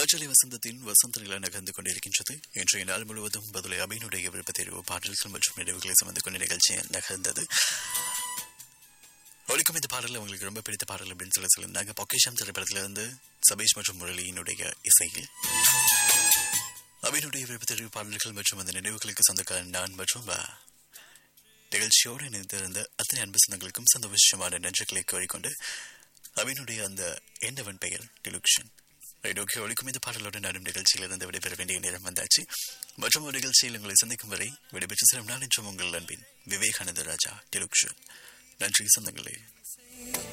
காற்றலை வசந்தத்தின் வசந்தநிலை நகர்ந்து கொண்டிருக்கின்றது இன்றைய நாள் முழுவதும் பதிலை அபினுடைய விருப்ப தெரிவு பாடல்கள் மற்றும் நினைவுகளை சுமந்து கொண்ட நிகழ்ச்சி நகர்ந்தது ஒழிக்கும் இந்த பாடல் உங்களுக்கு ரொம்ப பிடித்த பாடல் அப்படின்னு சொல்லி சொல்லியிருந்தாங்க பொக்கிஷம் திரைப்படத்திலிருந்து சபேஷ் மற்றும் முரளியினுடைய இசையில் அபினுடைய விருப்ப தெரிவு பாடல்கள் மற்றும் அந்த நினைவுகளுக்கு சொந்தக்காரன் நான் மற்றும் ஆ, நிகழ்ச்சியோடு இணைந்திருந்த அத்தனை அன்பு சொந்தங்களுக்கும் சந்தோஷமான நன்றிகளை கோரிக்கொண்டு அபினுடைய அந்த என்னவன் பெயர் டிலுக்ஷன் ஓகே ஒழிக்கும் இந்த பாடலோடு நாடும் நிகழ்ச்சியிலிருந்து விடைபெற வேண்டிய நேரம் வந்தாச்சு மற்றும் ஒரு நிகழ்ச்சியில் உங்களை சந்திக்கும் வரை விடைபெற்று செல்லும் நான் என்றும் உங்கள் அன்பின் விவேகானந்த ராஜா டிலுக்ஷன் நன்றி சொந்தங்களே